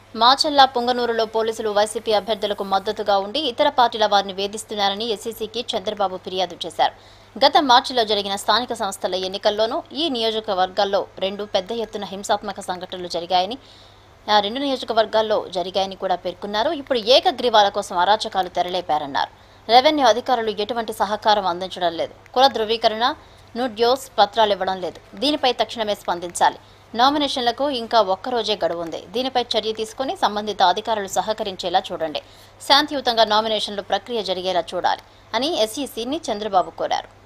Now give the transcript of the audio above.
మాచల్ల పొంగనూరులో పోలీసులు వైసీపీ అభ్యర్థులకు మద్దతుగా ఉండి ఇతర పార్టీల వారిని వేధిస్తున్నారని ఎస్సీసీకి చంద్రబాబు ఫిర్యాదు చేశారు గత మార్చిలో జరిగిన స్థానిక సంస్థల ఎన్నికల్లోనూ ఈ నియోజకవర్గాల్లో రెండు పెద్ద ఎత్తున హింసాత్మక సంఘటనలు జరిగాయని ఆ రెండు నియోజకవర్గాల్లో జరిగాయని కూడా పేర్కొన్నారు ఇప్పుడు ఏకగ్రీవాల కోసం అరాచకాలు తెరలేపారన్నారు రెవెన్యూ అధికారులు ఎటువంటి సహకారం అందించడం లేదు కుల ధృవీకరణ నూడ్యోస్ పత్రాలు ఇవ్వడం లేదు దీనిపై తక్షణమే స్పందించాలి నామినేషన్లకు ఇంకా ఒక్కరోజే గడువు ఉంది దీనిపై చర్య తీసుకుని సంబంధిత అధికారులు సహకరించేలా చూడండి శాంతియుతంగా నామినేషన్లు ప్రక్రియ జరిగేలా చూడాలి అని ఎస్ఈసీని చంద్రబాబు కోరారు